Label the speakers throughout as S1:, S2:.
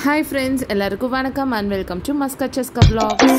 S1: hi friends எல்லாருக்கும் வணக்கம் and welcome to Maska Chaska vlogs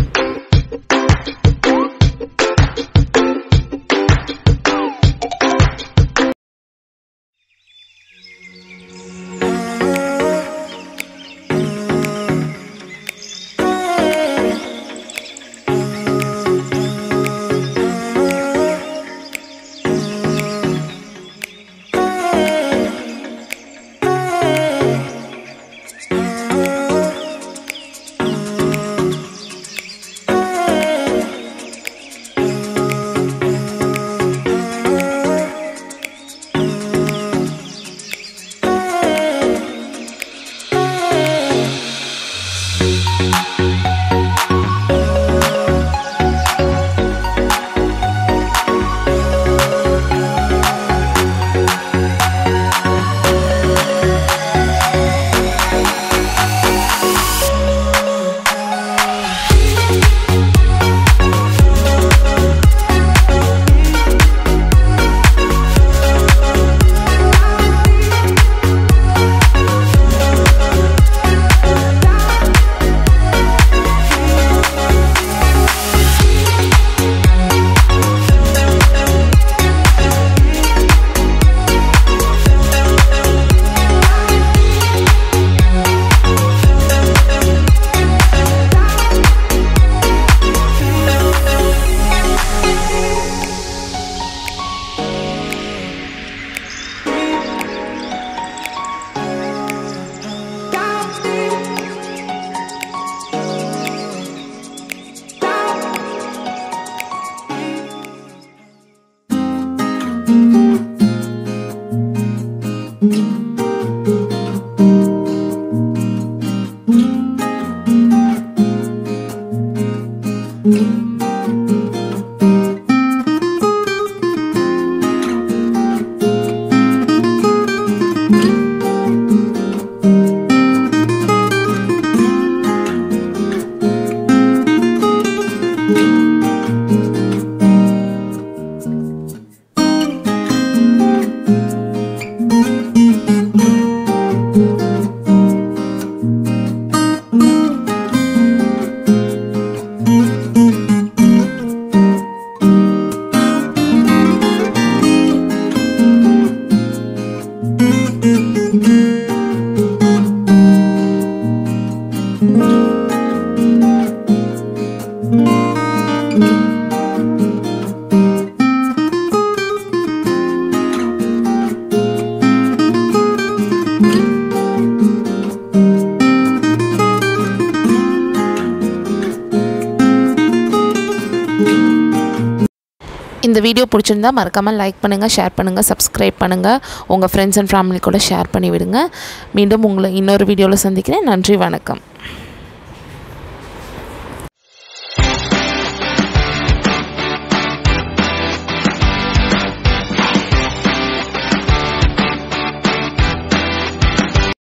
S1: இந்த வீடியோ பிடிச்சிருந்தா மறக்காமல் லைக் பண்ணுங்கள் ஷேர் பண்ணுங்கள் சப்ஸ்கிரைப் பண்ணுங்கள் உங்கள் ஃப்ரெண்ட்ஸ் அண்ட் ஃபேமிலி கூட ஷேர் பண்ணி விடுங்க மீண்டும் உங்களை இன்னொரு வீடியோவில் சந்திக்கிறேன் நன்றி வணக்கம்